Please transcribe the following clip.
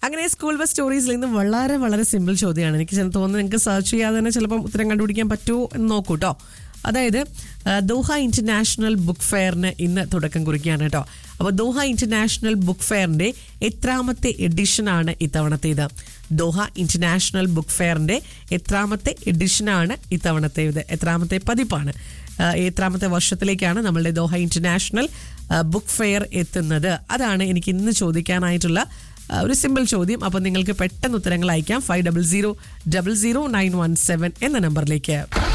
അങ്ങനെ school bus സ്റ്റോറീസിൽ നിന്ന് വളരെ വളരെ സിമ്പിൾ ചോദ്യമാണ് എനിക്ക് ചില തോന്നുന്നു നിങ്ങൾക്ക് സെർച്ച് ചെയ്യാതെ തന്നെ ചിലപ്പം ഉത്തരം കണ്ടുപിടിക്കാൻ പറ്റുമോ എന്ന് നോക്കൂ കേട്ടോ അതായത് ആ, ദോഹ ഇന്റർനാഷണൽ ബുക്ക് ഫെയറിന് ഇന്ന് തുടക്കം കുറിക്കുകയാണ് കേട്ടോ അപ്പോൾ ദോഹ ഇന്റർനാഷണൽ ബുക്ക് ഫെയറിന്റെ എത്രാമത്തെ എഡിഷനാണ് ഇത്തവണത്തേത് ദോഹ ഇന്റർനാഷണൽ ബുക്ക് ഫെയറിന്റെ എത്രാമത്തെ എഡിഷനാണ് ഇത്തവണത്തേത് എത്രാമത്തെ പതിപ്പാണ് ആ, എത്രാമത്തെ വർഷത്തിലേക്കാണ് നമ്മളുടെ ദോഹ ഇന്റർനാഷണൽ ആ, ബുക്ക് ഫെയർ എത്തുന്നത് അതാണ് എനിക്ക് ഇന്ന് ചോദിക്കാനായിട്ടുള്ള ആ, ഒരു സിമ്പിൾ ചോദ്യം അപ്പോൾ നിങ്ങൾക്ക് പെട്ടെന്ന് ഉത്തരങ്ങൾ അയക്കാം five double zero double zero nine one seven എന്ന നമ്പറിലേക്ക്